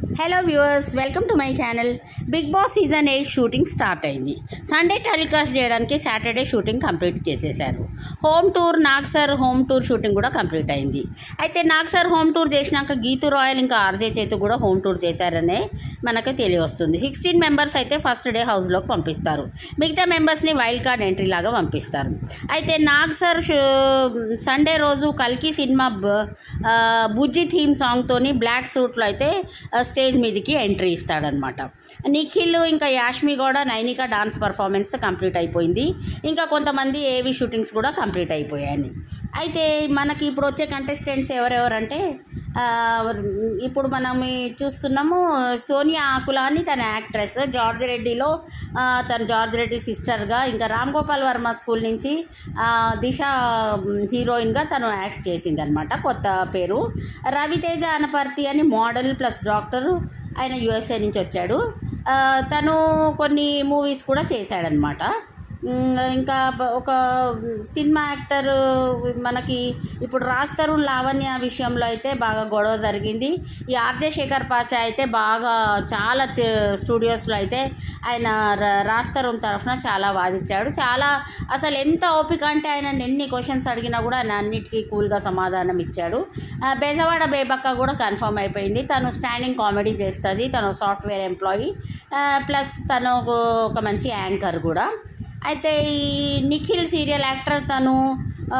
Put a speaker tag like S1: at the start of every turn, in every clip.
S1: hello viewers welcome to my channel big boss season eight shooting start అయింది Sunday telecast చేయడానికి Saturday shooting complete చేసేశారు home tour Nag sir home tour shooting కూడా complete అయింది అయితే నాగ్సర్ home tour చేసినాక Geethu royal ఇంకా RJ చేతు కూడా హోమ్ టూర్ చేశారనే మనకు తెలియవస్తుంది సిక్స్టీన్ మెంబర్స్ అయితే ఫస్ట్ డే హౌస్లోకి పంపిస్తారు మిగతా మెంబర్స్ని వైల్డ్ కార్డ్ ఎంట్రీ లాగా పంపిస్తారు అయితే నాగ్సర్ సండే రోజు కల్కి సినిమా బ- ఆ, బుజ్జి థీమ్ సాంగ్తోని బ్లాక్ సూట్లో అయితే ఆ, స్టేజ్ మీదకి ఎంట్రీ ఇస్తాడనమాట నిఖిల్ ఇంకా యాష్మి కూడా నైనిక డాన్స్ పర్ఫార్మెన్స్ కంప్లీట్ అయిపోయింది ఇంకా కొంతమంది ఏవి షూటింగ్స్ కూడా కంప్లీట్ అయిపోయాయి అయితే మనకి ఇప్పుడు వచ్చే కంటెస్టెంట్స్ ఎవరెవరంటే ఆ, ఇప్పుడు మనం ఈ చూస్తున్నాము సోనియా ఆకులాని తన యాక్ట్రెస్ జార్జ్ రెడ్డిలో ఆ, తన జార్జ్ రెడ్డి సిస్టర్గా ఇంకా రామ్ గోపాల్ వర్మ స్కూల్ నుంచి ఆ, దిశ హీరోయిన్గా తను యాక్ట్ చేసింది అనమాట కొత్త పేరు రవితేజ అనపర్తి అని మోడల్ ప్లస్ డాక్టర్ ఆయన యుఎస్ఏ నుంచి వచ్చాడు ఆ, తను కొన్ని మూవీస్ కూడా చేశాడనమాట ఉమ్, ఇంకా బ- ఒక సినిమా యాక్టర్ మనకి ఇప్పుడు రాజ్ తరుణ్ లావణ్య విషయంలో అయితే బాగా గొడవ జరిగింది ఈ ఆర్జే శేఖర్ పాచా అయితే బాగా చాలా తే- స్టూడియోస్లో అయితే ఆయన ర- రాజ్ తరుణ్ తరఫున చాలా వాదించాడు చాలా అసలు ఎంత ఓపిక అంటే ఆయన ఎన్ని క్వశ్చన్స్ అడిగినా కూడా ఆయన అన్నిటికీ కూల్గా సమాధానం ఇచ్చాడు ఆ, బెజవాడ బేబక్క కూడా కన్ఫర్మ్ అయిపోయింది తను స్టాండింగ్ కామెడీ చేస్తుంది తను సాఫ్ట్వేర్ ఎంప్లాయీ ప్లస్ తను ఒక- ఒక మంచి యాంకర్ కూడా అయితే ఈ నిఖిల్ సీరియల్ యాక్టర్ తను ఆ,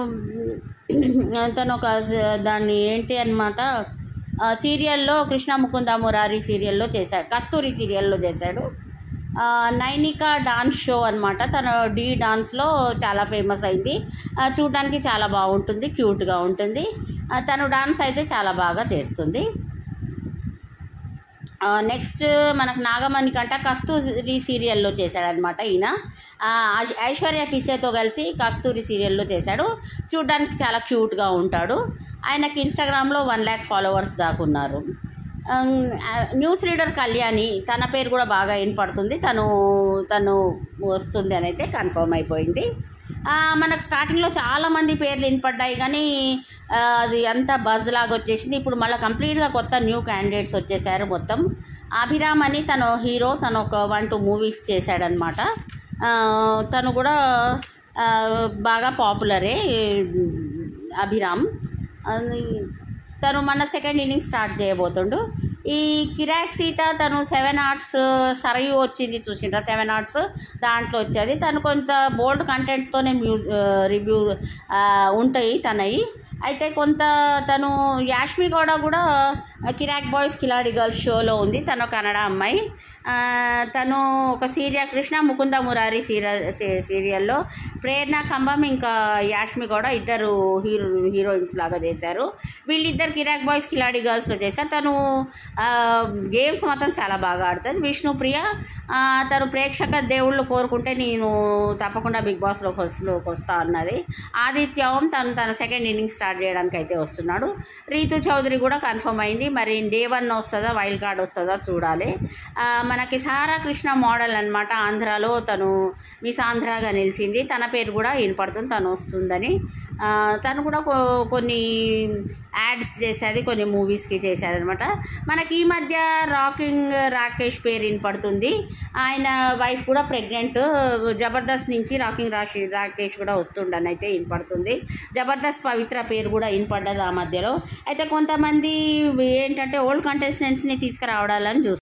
S1: తను ఒక స- దాన్ని ఏంటి అనమాట సీరియల్లో కృష్ణ ముకుంద మురారి సీరియల్లో చేశాడు కస్తూరి సీరియల్లో చేశాడు ఆ, నైనిక డాన్స్ షో అనమాట తను డీ డాన్స్లో చాలా ఫేమస్ అయింది ఆ, చూడడానికి చాలా బాగుంటుంది క్యూట్గా ఉంటుంది ఆ, తను డాన్స్ అయితే చాలా బాగా చేస్తుంది నెక్స్ట్ మనకు నాగమణి కంట కస్తూరి సీరియల్లో చేశాడనమాట ఈయన ఆ, ఐ- ఐశ్వర్య పిసేతో కలిసి కస్తూరి సీరియల్లో చేశాడు చూడడానికి చాలా క్యూట్గా ఉంటాడు ఆయనకి ఇన్స్టాగ్రామ్లో వన్ ల్యాక్ ఫాలోవర్స్ దాకా ఉన్నారు ఉమ్, ఆ, న్యూస్ రీడర్ కళ్యాణి తన పేరు కూడా బాగా వినపడుతుంది తను తను వస్తుంది అని అయితే కన్ఫర్మ్ అయిపోయింది ఆ, మనకు స్టార్టింగ్లో చాలా మంది పేర్లు వినపడ్డాయి కానీ ఆ, అది అంతా బజ్ లాగా వచ్చేసింది ఇప్పుడు మళ్ళీ కంప్లీట్గా కొత్త న్యూ క్యాండిడేట్స్ వచ్చేసారు మొత్తం అభిరామ్ అని తను హీరో తను ఒక వన్ టూ మూవీస్ చేశాడనమాట ఆ, తను కూడా ఆ, బాగా పాపులరే అభిరామ్ అది తను మన సెకండ్ ఇన్నింగ్ స్టార్ట్ చేయబోతుండు ఈ కిరాక్ సీత తను సెవెన్ ఆర్ట్స్ సరయు వచ్చింది చూసిండ్రా సెవెన్ ఆర్ట్స్ దాంట్లో వచ్చేది తను కొంత బోల్డ్ కంటెంట్తోనే మ్యూ రివ్యూ ఉంటాయి తనవి అయితే కొంత తను యాష్మి కూడా కూడా కిరాక్ బాయ్స్ కిలాడి గర్ల్స్ షోలో ఉంది తను కన్నడ అమ్మాయి ఆ, తను ఒక సీరియల్ కృష్ణ ముకుంద మురారి సీరియల్ సీరియల్లో ప్రేరణ కంబం ఇంకా యాష్మి కూడా ఇద్దరు హీరో హీరోయిన్స్ లాగా చేశారు వీళ్ళిద్దరు కిరాక్ బాయ్స్ కిలాడి గర్ల్స్లో చేశారు తను ఆ, గేమ్స్ మాత్రం చాలా బాగా ఆడుతుంది విష్ణుప్రియ ఆ, తను ప్రేక్షక దేవుళ్ళు కోరుకుంటే నేను తప్పకుండా బిగ్ బాస్లోకి వస్తులోకి వస్తా అన్నది ఆదిత్య ఓం తను తన సెకండ్ ఇన్నింగ్ స్టార్ట్ చేయడానికి అయితే వస్తున్నాడు రీతు చౌదరి కూడా కన్ఫర్మ్ అయింది మరి డే వన్ వస్తుందా వైల్డ్ కార్డ్ వస్తుందా చూడాలి ఆ, మనకి సారా కృష్ణ మోడల్ అనమాట ఆంధ్రాలో తను మిస్ ఆంధ్రాగా నిలిచింది తన పేరు కూడా వినపడుతుంది తను వస్తుందని ఆ, తను కూడా కొ- కొన్ని యాడ్స్ చేసేది కొన్ని మూవీస్కి చేసేది అనమాట మనకి ఈ మధ్య రాకింగ్ రాకేష్ పేరు వినపడుతుంది ఆయన వైఫ్ కూడా ప్రెగ్నెంట్ జబర్దస్త్ నుంచి రాకింగ్ రాశి రాకేష్ కూడా వస్తుండని అయితే వినపడుతుంది జబర్దస్త్ పవిత్ర పేరు కూడా వినపడ్డది ఆ మధ్యలో అయితే కొంతమంది ఏంటంటే ఓల్డ్ కంటెస్టెంట్స్ని తీసుకురావడాలని చూస్తారు